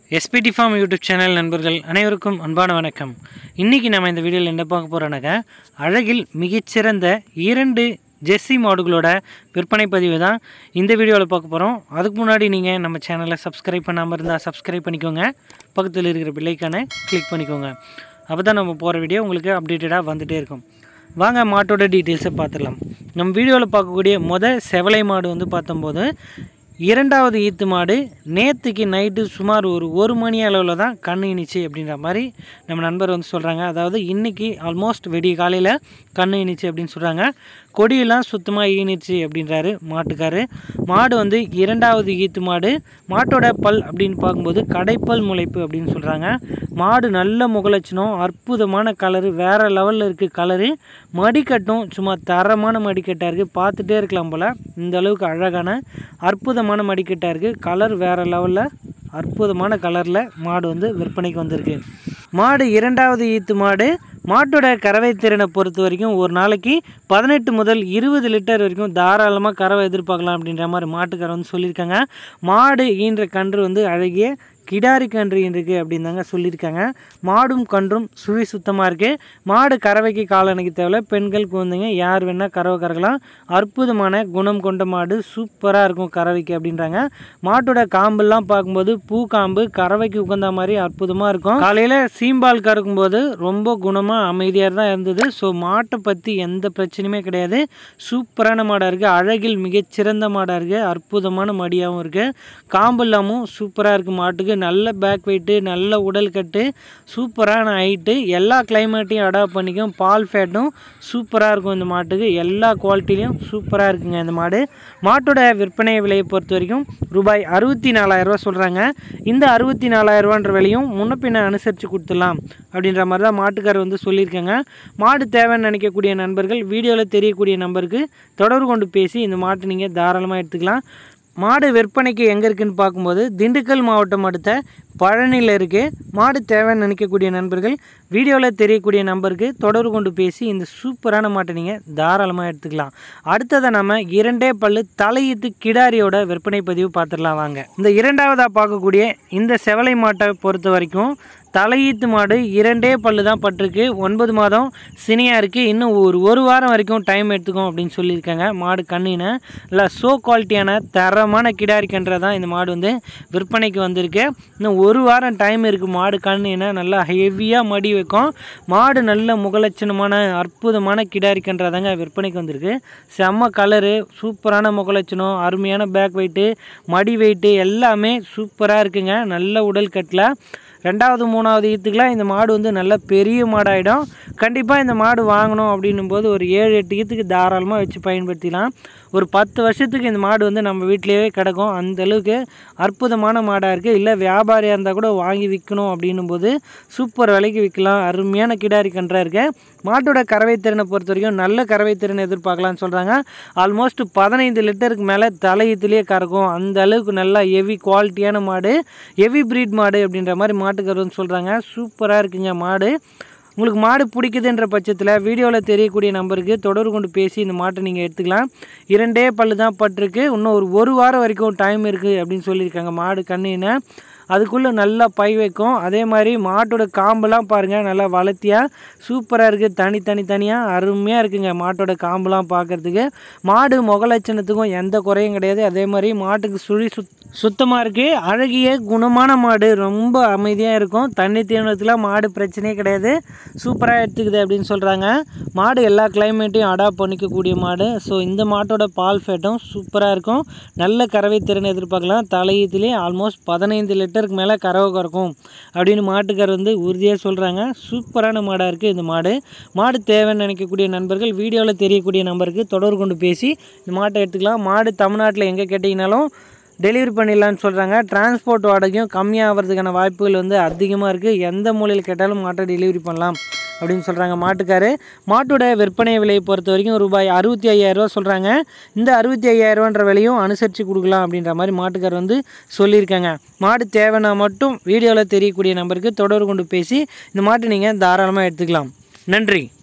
SPD form YouTube channel நண்பர்கள் அனைவருக்கும் அன்பான வணக்கம் இன்றைக்கி நம்ம இந்த வீடியோவில் என்ன பார்க்க போகிறோன்னாக்கா அழகில் மிகச்சிறந்த இரண்டு ஜெர்சி மாடுகளோட விற்பனை பதிவு தான் இந்த வீடியோவில் பார்க்க போகிறோம் அதுக்கு முன்னாடி நீங்கள் நம்ம சேனலை சப்ஸ்கிரைப் பண்ணாமல் இருந்தால் சப்ஸ்கிரைப் பண்ணிக்கோங்க பக்கத்தில் இருக்கிற பில்லைக்கான கிளிக் பண்ணிக்கோங்க அப்போ தான் நம்ம போகிற வீடியோ உங்களுக்கு அப்டேட்டடாக வந்துகிட்டே இருக்கும் வாங்க மாட்டோட டீட்டெயில்ஸை பார்த்துடலாம் நம்ம வீடியோவில் பார்க்கக்கூடிய முத செவலை மாடு வந்து பார்த்தம்போது இரண்டாவது ஈத்து மாடு நேற்றுக்கு நைட்டு சுமார் ஒரு ஒரு மணி அளவில் தான் கண் இனிச்சு அப்படின்ற மாதிரி நம்ம நண்பர் வந்து சொல்கிறாங்க அதாவது இன்றைக்கி ஆல்மோஸ்ட் வெடிய காலையில் கண் இனிச்சு அப்படின்னு சொல்கிறாங்க கொடியெல்லாம் சுத்தமாக ஈனிச்சு அப்படின்றாரு மாட்டுக்காரு மாடு வந்து இரண்டாவது ஈத்து மாடு மாட்டோட பல் அப்படின்னு பார்க்கும்போது கடைப்பல் முளைப்பு அப்படின்னு சொல்கிறாங்க மாடு நல்ல முகலட்சணம் அற்புதமான கலரு வேறு லெவலில் இருக்குது கலரு மடிக்கட்டும் சும்மா தரமான மடிக்கட்டாக இருக்குது பார்த்துட்டே இருக்கலாம் போல் இந்த அளவுக்கு அழகான அற்புதமான மடிக்கட்டாக இருக்குது கலர் வேறு லெவலில் அற்புதமான கலரில் மாடு வந்து விற்பனைக்கு வந்திருக்கு மாடு இரண்டாவது ஈத்து மாடு மாட்டோட கறவை திறனை பொறுத்த வரைக்கும் ஒரு நாளைக்கு பதினெட்டு முதல் இருபது லிட்டர் வரைக்கும் தாராளமாக கறவை எதிர்பார்க்கலாம் அப்படின்ற மாதிரி மாட்டுக்கார வந்து சொல்லியிருக்காங்க மாடு ஈன்ற கன்று வந்து அழகிய கிடாரி கன்று இருக்குது அப்படின்னு தாங்க சொல்லியிருக்காங்க மாடும் கன்றும் சுழி சுத்தமாக இருக்குது மாடு கறவைக்கு காலணைக்கு தேவை பெண்கள் குழந்தைங்க யார் வேணால் கறவை கறக்கலாம் அற்புதமான குணம் கொண்ட மாடு சூப்பராக இருக்கும் கறவைக்கு அப்படின்றாங்க மாட்டோட காம்பெல்லாம் பார்க்கும்போது பூ காம்பு கறவைக்கு உகந்த மாதிரி அற்புதமாக இருக்கும் காலையில் சீம்பால் கறக்கும்போது ரொம்ப குணமாக அமைதியாக தான் இருந்தது ஸோ மாட்டை பற்றி எந்த பிரச்சனையுமே கிடையாது சூப்பரான மாடாக இருக்குது அழகில் மிகச்சிறந்த மாடாக இருக்குது அற்புதமான மடியாகவும் இருக்குது காம்பு இல்லாமல் சூப்பராக இருக்குது மாட்டுக்கு நல்ல பேக் வெயிட்டு நல்ல உடல் கட்டு சூப்பரான ஹைட்டு எல்லா கிளைமேட்டையும் அடாப்ட் பண்ணிக்கும் பால் ஃபேட்டும் சூப்பராக இருக்கும் இந்த மாட்டுக்கு எல்லா குவாலிட்டிலையும் சூப்பராக இருக்குங்க இந்த மாடு மாட்டோட விற்பனை விலையை பொறுத்த வரைக்கும் ரூபாய் அறுபத்தி நாலாயிரரூவா சொல்கிறாங்க இந்த அறுபத்தி நாலாயிரரூவான்ற விலையும் முன்ன பின்ன அனுசரித்து கொடுத்துடலாம் அப்படின்ற மாதிரி தான் மாட்டுக்காரர் வந்து சொல்லியிருக்காங்க மாடு தேவைன்னு நினைக்கக்கூடிய நண்பர்கள் வீடியோவில் தெரியக்கூடிய நம்பருக்கு தொடர்பு கொண்டு பேசி இந்த மாட்டை நீங்கள் தாராளமாக எடுத்துக்கலாம் மாடு விற்பனைக்கு எங்கே இருக்குன்னு பார்க்கும்போது திண்டுக்கல் மாவட்டம் அடுத்த பழனியில் இருக்குது மாடு தேவைன்னு நினைக்கக்கூடிய நண்பர்கள் வீடியோவில் தெரியக்கூடிய நம்பருக்கு தொடர்பு கொண்டு பேசி இந்த சூப்பரான மாட்டை நீங்கள் தாராளமாக எடுத்துக்கலாம் அடுத்ததை நம்ம இரண்டே பல்லு தலையீத்து கிடாரியோட விற்பனை பதிவு பார்த்துடலாம் வாங்க இந்த இரண்டாவதாக பார்க்கக்கூடிய இந்த செவலை மாட்டை பொறுத்த வரைக்கும் தலையீத்து மாடு இரண்டே பல்லு தான் பட்டிருக்கு ஒன்பது மாதம் சினியாக இருக்குது இன்னும் ஒரு ஒரு வாரம் வரைக்கும் டைம் எடுத்துக்கும் அப்படின்னு சொல்லியிருக்காங்க மாடு கண்ணின இல்லை ஸோ குவாலிட்டியான தரமான கிடாரி கன்றை தான் இந்த மாடு வந்து விற்பனைக்கு வந்திருக்கு இன்னும் ஒரு வாரம் டைம் இருக்குது மாடு கண்ணின நல்லா ஹெவியாக மடி வைக்கும் மாடு நல்ல முகலட்சணமான அற்புதமான கிடாரி கன்றை தாங்க விற்பனைக்கு வந்திருக்கு செம்ம கலரு சூப்பரான முகலட்சணம் அருமையான பேக் வெயிட்டு மடி வெயிட்டு எல்லாமே சூப்பராக இருக்குங்க நல்ல உடல் கட்டில் ரெண்டாவது மூணாவது ஈத்துக்கெலாம் இந்த மாடு வந்து நல்ல பெரிய மாடாயிடும் கண்டிப்பாக இந்த மாடு வாங்கணும் அப்படின்னும் போது ஒரு ஏழு எட்டு ஈத்துக்கு தாராளமாக வச்சு பயன்படுத்திக்கலாம் ஒரு பத்து வருஷத்துக்கு இந்த மாடு வந்து நம்ம வீட்டிலேயே கிடக்கும் அந்த அளவுக்கு அற்புதமான மாடாக இருக்குது இல்லை வியாபாரியாக இருந்தால் கூட வாங்கி விற்கணும் அப்படின்னும் போது சூப்பர் விலைக்கு விற்கலாம் அருமையான கிடாரி கன்றாக இருக்கு மாட்டோட கறவை திறனை பொறுத்த வரைக்கும் நல்ல கறவை திறனை எதிர்பார்க்கலாம்னு சொல்கிறாங்க ஆல்மோஸ்ட் பதினைந்து லிட்டருக்கு மேலே தலையத்துலேயே கறக்கும் அந்த அளவுக்கு நல்லா ஹெவி குவாலிட்டியான மாடு ஹெவி ப்ரீட் மாடு அப்படின்ற மாதிரி மாட்டுக்கருன்னு சொல்கிறாங்க சூப்பராக இருக்குங்க மாடு உங்களுக்கு மாடு பிடிக்குதுன்ற பட்சத்தில் வீடியோவில் தெரியக்கூடிய நம்பருக்கு தொடர்பு கொண்டு பேசி இந்த மாட்டை நீங்கள் எடுத்துக்கலாம் இரண்டே பல்லு தான் பட்டிருக்கு இன்னும் ஒரு ஒரு வாரம் வரைக்கும் டைம் இருக்குது அப்படின்னு சொல்லியிருக்காங்க மாடு கண்ணின்னு அதுக்குள்ளே நல்லா பை வைக்கும் அதே மாதிரி மாட்டோட காம்பெல்லாம் பாருங்கள் நல்லா வளர்த்தியாக சூப்பராக இருக்குது தனி தனி தனியாக அருமையாக இருக்குங்க மாட்டோட காம்பெல்லாம் பார்க்குறதுக்கு மாடு முகலட்சணத்துக்கும் எந்த குறையும் கிடையாது அதே மாதிரி மாட்டுக்கு சுழி சுத் சுத்தமாக இருக்குது அழகிய குணமான மாடு ரொம்ப அமைதியாக இருக்கும் தண்ணி தீவனத்தில் மாடு பிரச்சனையே கிடையாது சூப்பராக எடுத்துக்குது அப்படின்னு சொல்கிறாங்க மாடு எல்லா கிளைமேட்டையும் அடாப்ட் பண்ணிக்கக்கூடிய மாடு ஸோ இந்த மாட்டோட பால் ஃபேட்டும் சூப்பராக இருக்கும் நல்ல கறவை திறன் எதிர்பார்க்கலாம் தலையீத்துலேயே ஆல்மோஸ்ட் பதினைந்து லிட்டருக்கு மேலே கறவை கறக்கும் அப்படின்னு மாட்டுக்கார் வந்து உறுதியாக சொல்கிறாங்க சூப்பரான மாடாக இருக்குது இந்த மாடு மாடு தேவைன்னு நினைக்கக்கூடிய நண்பர்கள் வீடியோவில் தெரியக்கூடிய நம்பருக்கு தொடர்பு கொண்டு பேசி இந்த மாட்டை எடுத்துக்கலாம் மாடு தமிழ்நாட்டில் எங்கே கேட்டிங்கனாலும் டெலிவரி பண்ணிடலான்னு சொல்கிறாங்க டிரான்ஸ்போர்ட் வாடகையும் கம்மியாகிறதுக்கான வாய்ப்புகள் வந்து அதிகமாக இருக்குது எந்த மூலையில் கேட்டாலும் மாட்டை டெலிவரி பண்ணலாம் அப்படின்னு சொல்கிறாங்க மாட்டுக்காரு மாட்டோட விற்பனை விலையை பொறுத்த வரைக்கும் ரூபாய் அறுபத்தி ஐயாயிரரூவா சொல்கிறாங்க இந்த அறுபத்தி ஐயாயிரரூவான்ற விலையும் அனுசரித்து கொடுக்கலாம் அப்படின்ற மாதிரி மாட்டுக்கார் வந்து சொல்லியிருக்காங்க மாடு தேவைன்னா மட்டும் வீடியோவில் தெரியக்கூடிய நம்பருக்கு தொடர்பு கொண்டு பேசி இந்த மாட்டை நீங்கள் தாராளமாக எடுத்துக்கலாம் நன்றி